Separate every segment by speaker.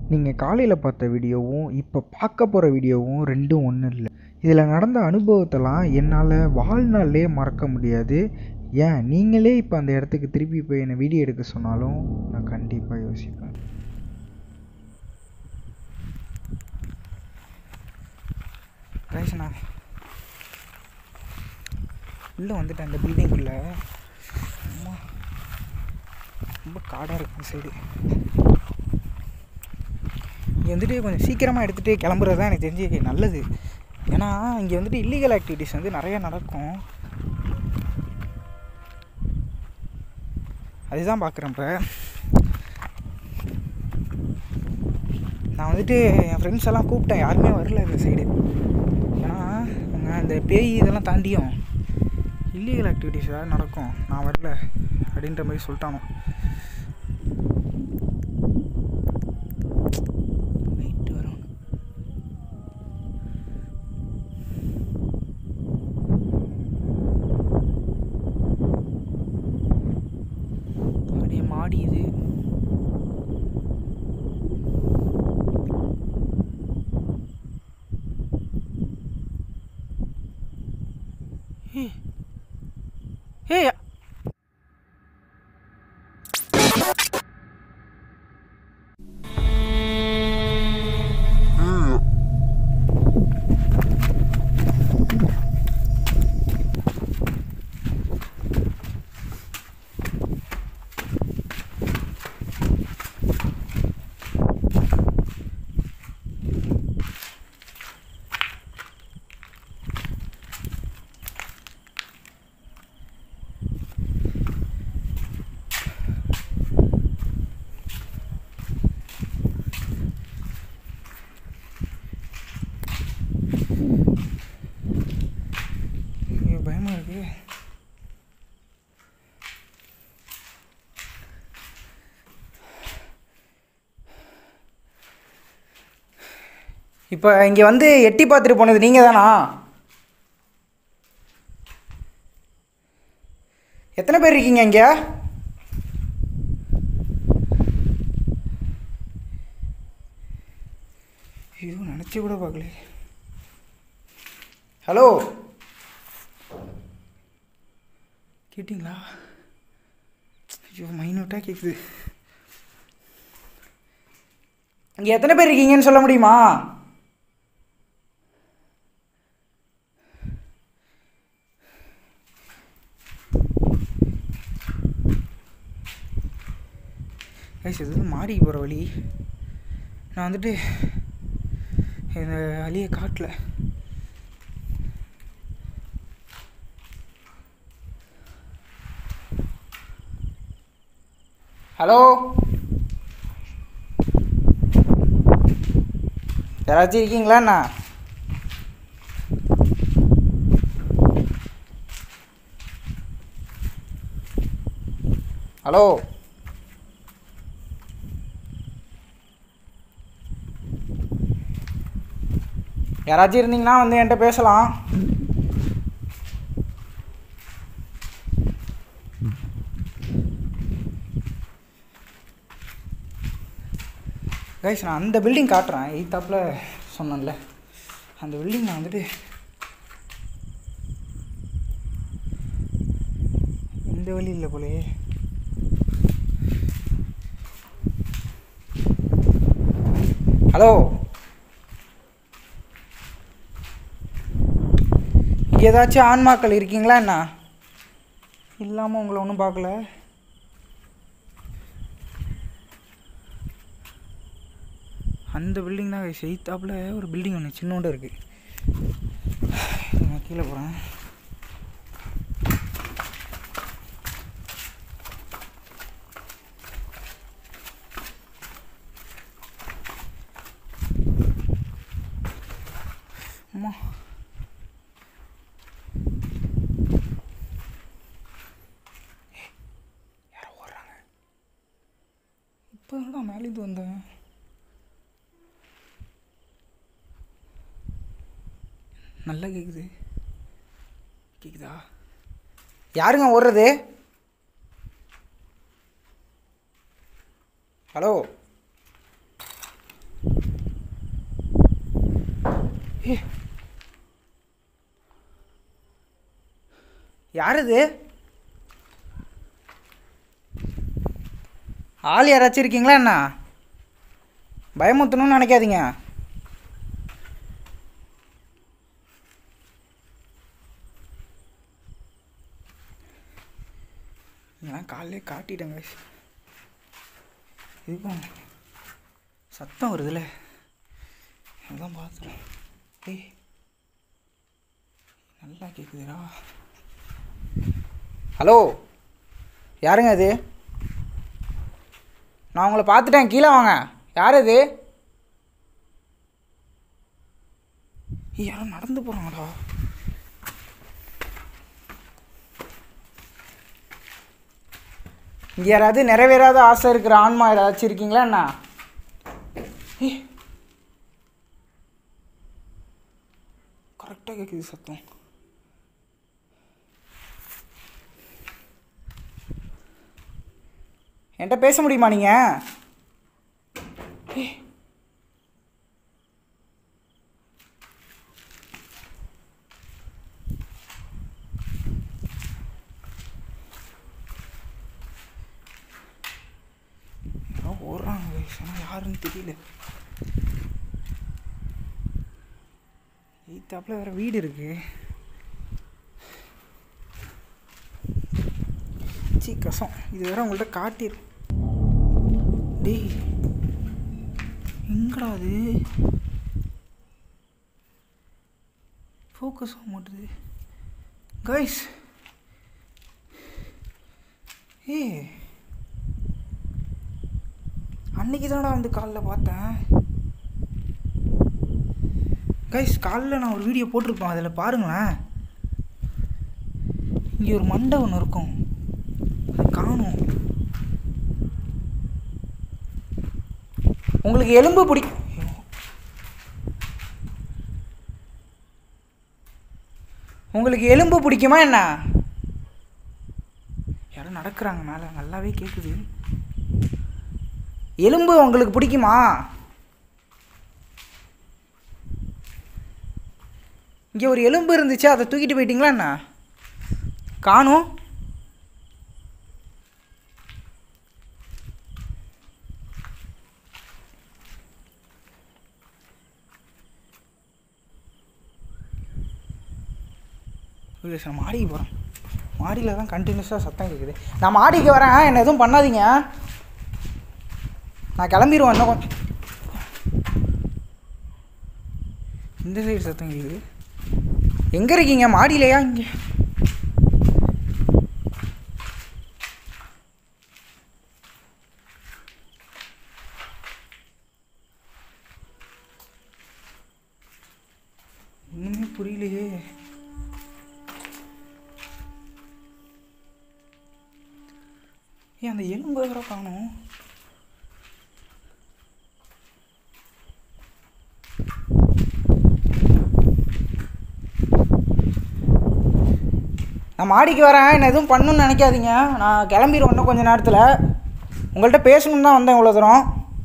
Speaker 1: நீங்கள் காலையில் பார்த்த வீடியோவும் இப்போ பார்க்க போகிற வீடியோவும் ரெண்டும் ஒன்றும் இல்லை இதில் நடந்த அனுபவத்தெல்லாம் என்னால் வாழ்நாள்லே மறக்க முடியாது ஏன் நீங்களே இப்போ அந்த இடத்துக்கு திருப்பி போய் என்னை வீடியோ எடுக்க சொன்னாலும் நான் கண்டிப்பாக யோசிப்பேன் ரைஸ்ண்ணா உள்ளே வந்துட்டேன் அந்த பில்டிங்குள்ளே அம்மா ரொம்ப காடாக இருக்கு சைடு இங்கே வந்துட்டு கொஞ்சம் சீக்கிரமாக எடுத்துகிட்டு கிளம்புறது தான் எனக்கு தெரிஞ்சு நல்லது ஏன்னா இங்கே வந்துட்டு இல்லீகல் ஆக்டிவிட்டீஸ் வந்து நிறையா நடக்கும் அதுதான் பார்க்குறேன் இப்போ நான் வந்துட்டு என் ஃப்ரெண்ட்ஸ் எல்லாம் கூப்பிட்டேன் யாருமே வரல இந்த சைடு ஏன்னா அவங்க அந்த பேய் இதெல்லாம் தாண்டியும் இல்லீகல் ஆக்டிவிட்டீஸ் ஏதாவது நடக்கும் நான் வரல அப்படின்ற மாதிரி சொல்லிட்டானோ நைட்டு வரும் அப்படியே மாடி இது ஏய் ஏய் ஐயோ பயமாக இருக்கு இப்போ இங்கே வந்து எட்டி பார்த்துட்டு போனது நீங்கள் தானா எத்தனை பேர் இருக்கீங்க இங்கே ஐயோ நினச்சி கூட பார்க்கல ஹலோ கேட்டிங்களா ஐயோ மைனூட்டாக கேட்குது இங்கே எத்தனை பேர் இருக்கீங்கன்னு சொல்ல முடியுமா கைஸ் இது வந்து மாறி போகிற வழி நான் வந்துட்டு இந்த வழியை காட்டல ஹலோ யாராச்சும் இருக்கீங்களா அண்ணா ஹலோ யாராச்சும் இருந்தீங்கன்னா வந்து என்கிட்ட பேசலாம் கைஸ் நான் அந்த பில்டிங் காட்டுறேன் எய்த்தாப்பில் சொன்னேன்ல அந்த பில்டிங் நான் வந்துட்டு இந்த வழி இல்லை போலயே ஹலோ இங்கே ஏதாச்சும் ஆன்மாக்கள் இருக்கீங்களா என்ன இல்லாமல் உங்களை ஒன்றும் பார்க்கல அந்த பில்டிங் தான் செய்தாப்பில் ஒரு பில்டிங் ஒன்று சின்னோண்டு இருக்குது நான் கீழே போகிறேன் அம்மா யாரோ ஓடுறாங்க இப்போ தான் மேலேருந்து வந்தேன் நல்லா கேட்குது கேட்குதா யாருங்க ஓடுறது ஹலோ
Speaker 2: யார் இது ஆள் யாராச்சும் இருக்கீங்களா என்ன பயமுத்தணும்னு நினைக்காதீங்க நான் காலையிலே காட்டிட்டேங்க இதுக்கும் சத்தம் வருதுல்ல அதான் பார்த்துறேன் ஏய் நல்லா கேட்குதுடா ஹலோ யாருங்க இது நான் உங்களை பார்த்துட்டேன் கீழே வாங்க யார் இது ஏய், யாரோ நடந்து போகிறாங்கடா இங்கே யாராவது நிறைவேறாத ஆசை இருக்கிற ஆன்மா ஏதாச்சும் இருக்கீங்களா என்ன கரெக்டாக கேட்குது சத்தம் என்கிட்ட பேச முடியுமா நீங்கள் யாரோ ஓடுறாங்க guys. ஆனா யாருன்னு தெரியல எய்த்தாப்புல வேற வீடு இருக்கு சீ கசம் இது வேற உங்கள்கிட்ட காட்டிரு டேய் எங்கடா அது ஃபோக்கஸ் ஆக மாட்டுது கைஸ் ஏ அன்னைக்கு தான்டா வந்து காலைல பார்த்தேன் கைஸ் காலைல நான் ஒரு வீடியோ போட்டிருப்பேன் அதில் பாருங்களேன் இங்கே ஒரு மண்டை ஒன்று இருக்கும் அது காணும் உங்களுக்கு எலும்பு பிடி உங்களுக்கு எலும்பு பிடிக்குமா என்ன யாரும் நடக்கிறாங்க மேலே நல்லாவே கேட்குது எலும்பு உங்களுக்கு பிடிக்குமா இங்கே ஒரு எலும்பு இருந்துச்சு அதை தூக்கிட்டு போயிட்டீங்களா என்ன காணும் ஓகே சார் மாடிக்கு போகிறேன் மாடியில் தான் கண்டினியூஸாக சத்தம் கேட்குது நான் மாடிக்கு வரேன் என்ன எதுவும் பண்ணாதீங்க நான் கிளம்பிடுவேன் இன்னும் கொஞ்சம் இந்த சைடு சத்தம் கேட்குது எங்கே இருக்கீங்க மாடியிலையா இங்கே ஒன்றுமே புரியலையே ஏன் அந்த எலும்பு வேற காணும் நான் மாடிக்கு வரேன் என்ன எதுவும் பண்ணணும்னு நினைக்காதீங்க நான் கிளம்பிடுவேன் இன்னும் கொஞ்ச நேரத்தில் உங்கள்கிட்ட பேசணும்னு தான் வந்தேன் இவ்வளோ தூரம்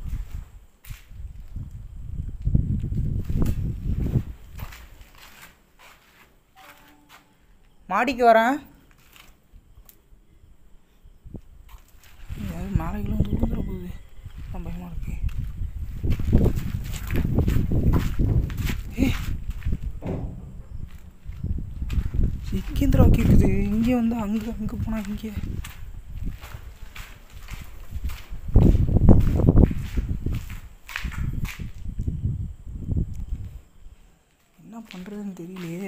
Speaker 2: மாடிக்கு வரேன் ஏதாவது மேலைகளும் வந்து விழுந்துட போகுது அதான் பயமாக இருக்கு ஏய் சிக்கிந்திரா கேட்குது இங்கே வந்து அங்கே அங்கே போனால் இங்கே என்ன பண்ணுறதுன்னு தெரியலையே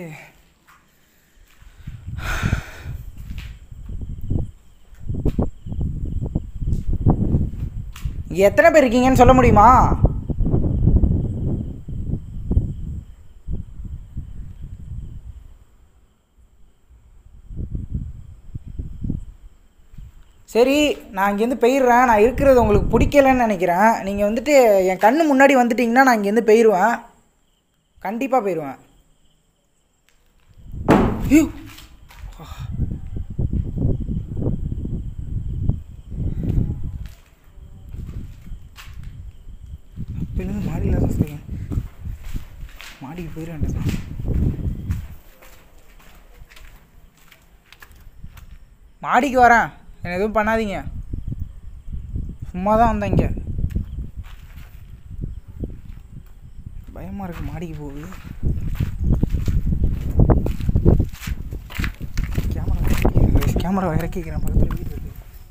Speaker 2: இங்கே எத்தனை பேர் இருக்கீங்கன்னு சொல்ல முடியுமா சரி நான் இங்கேருந்து போயிடுறேன் நான் இருக்கிறது உங்களுக்கு பிடிக்கலன்னு நினைக்கிறேன் நீங்கள் வந்துட்டு என் கண்ணு முன்னாடி வந்துட்டிங்கன்னா நான் இங்கேருந்து போயிடுவேன் கண்டிப்பாக போயிடுவேன் ஐயோ அப்போலேருந்து மாடியில் தான் சொல்லுங்க மாடிக்கு போயிட வேண்டியது மாடிக்கு வரேன் என்ன எதுவும் பண்ணாதீங்க சும்மா தான் வந்தேன் இங்கே பயமாக இருக்கு மாடிக்கு போகுது கேமரா கேமரா இறக்கிக்கிறேன் பக்கத்தில் வீடு இருக்கு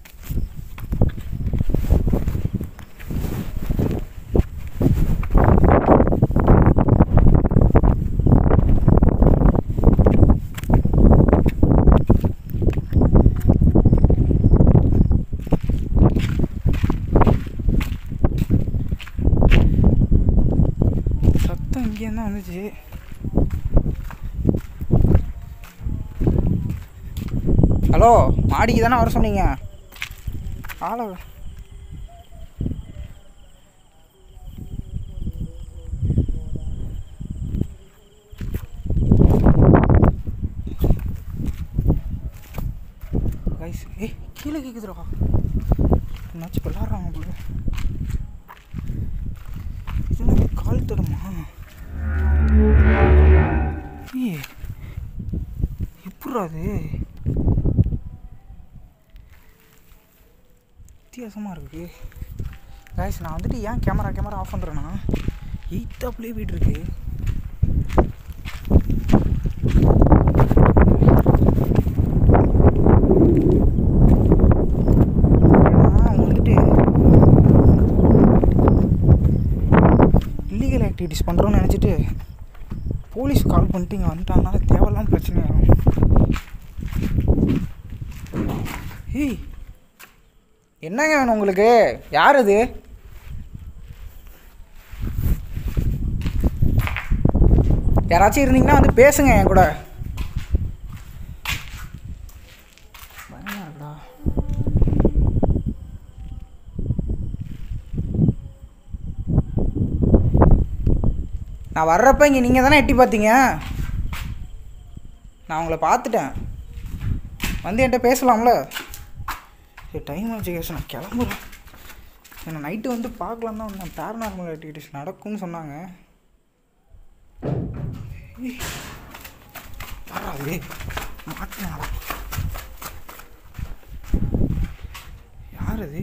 Speaker 2: சத்தம் இங்கே தான் வந்துச்சு ஹலோ மாடிக்கு தானே வர சொன்னீங்க ஆள கைஸ் ஏய் கீழே கேட்குதுடா என்னாச்சும் விளாட்றாங்க போல இது என்ன கால் தடுமா ஏய் எப்பட்றா அது வித்தியாசமாக இருக்கு கைஸ் நான் வந்துட்டு ஏன் கேமரா கேமரா ஆஃப் பண்ணுறேன்னா எயித்தாப்லேயே வீடு இருக்கு ஏன்னா அவங்க வந்துட்டு இல்லீகல் ஆக்டிவிட்டிஸ் பண்ணுறோன்னு நினச்சிட்டு போலீஸ் கால் பண்ணிட்டு இங்கே வந்துட்டாங்கன்னா தேவையில்லாம பிரச்சனை ஆகும் ஏய் என்னங்க வேணும் உங்களுக்கு யார் அது யாராச்சும் இருந்தீங்கன்னா வந்து பேசுங்க என் கூட பயமா இருக்குடா நான் வர்றப்ப இங்கே நீங்கள் தானே எட்டி பார்த்தீங்க நான் உங்களை பார்த்துட்டேன் வந்து என்கிட்ட பேசலாம்ல சரி டைம் ஆச்சு கேஸ் நான் கிளம்புறேன் என்ன நைட்டு வந்து பார்க்கலாம் தான் வந்தேன் பேரநார்மல் ஆக்டிவிட்டிஸ் நடக்கும்னு சொன்னாங்க ஏய், வராது மாட்டினாடா யார் அது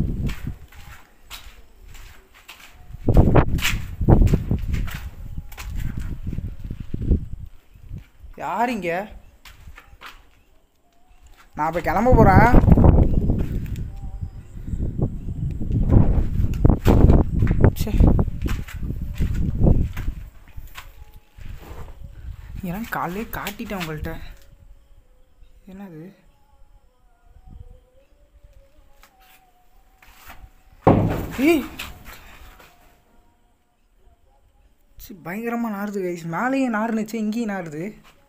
Speaker 2: யார் இங்க நான் இப்போ கிளம்ப போகிறேன் சே இதெல்லாம் காலையிலே காட்டிட்டேன் உங்கள்கிட்ட என்னது ஏய் சி பயங்கரமாக நாறுது கைஸ் மேலேயும் நாறுனுச்சு இங்கேயும் நாறுது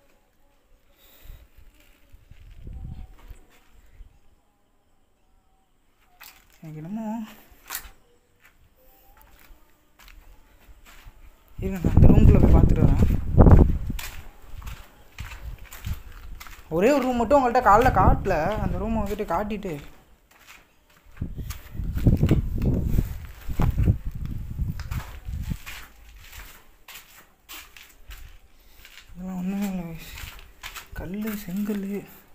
Speaker 2: எனக்கு என்னமோ இருங்க நான் அந்த ரூம்குள்ளே போய் பார்த்துட்டு வரேன் ஒரே ஒரு ரூம் மட்டும் உங்கள்கிட்ட காலைல காட்டல அந்த ரூமை வந்துட்டு காட்டிட்டு இதெல்லாம் ஒன்றுமே இல்லை கல் செங்கல்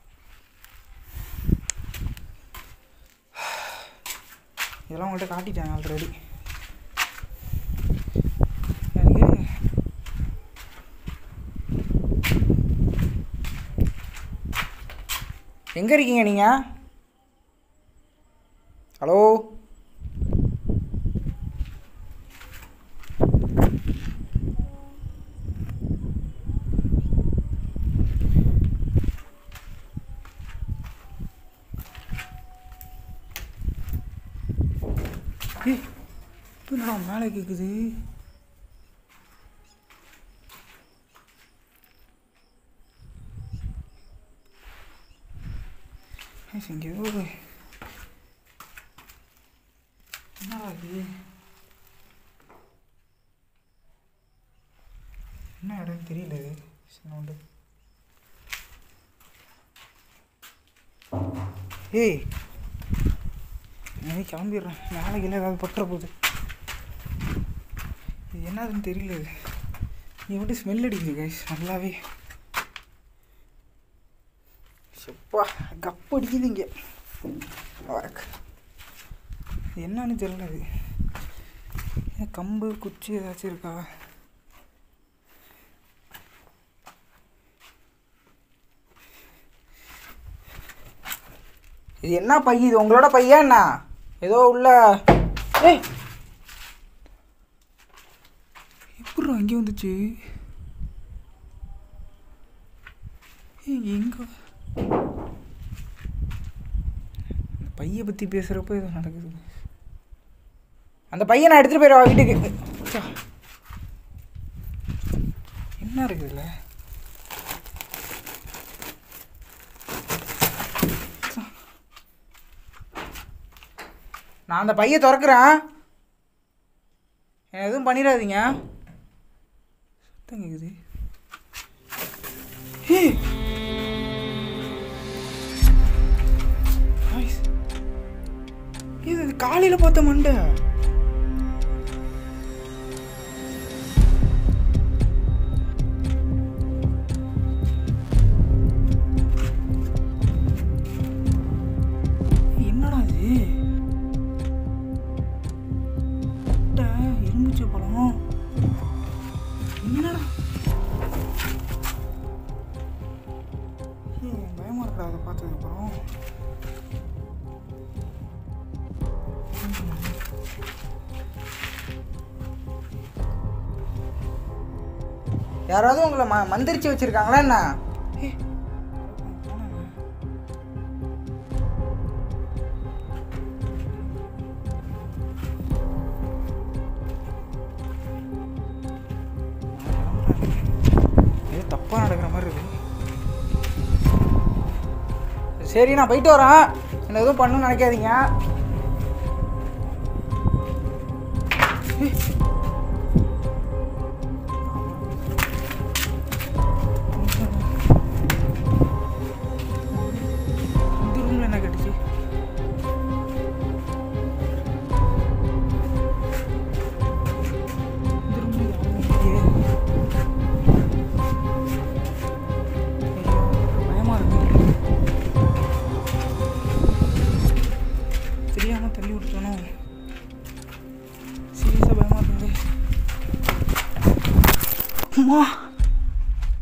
Speaker 2: இதெல்லாம் உங்கள்கிட்ட காட்டிட்டேன் ஆல்ரெடி எனக்கு எங்கே இருக்கீங்க நீங்கள் ஹலோ ஏய் இப்போ நான் மேலே கேட்குது ஏய், இங்க ஏதோ ஒரு என்னடா இது என்ன இடம் தெரியல இது சவுண்டு ஏய் நான் கிளம்பிடுறேன் நாளைக்கு ஏதாவது பட்டுற போகுது இது என்னதுன்னு தெரியல இது எப்படி ஸ்மெல் அடிக்குது கைஸ் நல்லாவே செப்பா கப்பு அடிக்குது இங்கே வரக்கு இது என்னன்னு தெரியல அது ஏன் கம்பு குச்சி ஏதாச்சும் இருக்கா இது என்ன பை இது உங்களோட பையா என்ன ஏதோ உள்ள ஏய் எப்படி அங்கே வந்துச்சு ஏய், எங்க பையை பற்றி பேசுகிறப்ப ஏதோ நடக்குது அந்த பையனை நான் எடுத்துகிட்டு போயிடுவா வீட்டுக்கு ச்சே. என்ன இருக்குதுல்ல நான் அந்த பையை திறக்கிறேன் என்ன எதுவும் பண்ணிடாதீங்க சத்தம் கேக்குது ஏய். Guys. இது காலையில் பார்த்த மண்டை என்னடா இது முட்டை, எலுமிச்சை பழம் என்னடா ஏய், பயமா இருக்கா அதை பார்த்ததுக்கப்புறம் யாராவது உங்களை ம மந்திரிச்சு வச்சிருக்காங்களா என்ன ஏய், ஏதோ தப்பாக நடக்கிற மாதிரி இருக்கு சரி நான் போயிட்டு வரேன் என்ன எதுவும் பண்ணணும்னு நினைக்காதீங்க ஏய். இந்த ரூமில் என்ன கட்டுச்சு இந்த ரூமில் யாருமே இல்லையே பயமா இருக்கு தெரியாம தள்ளி விட்டுட்டோனோ சீரியஸாக பயமா இருக்குங்க அம்மா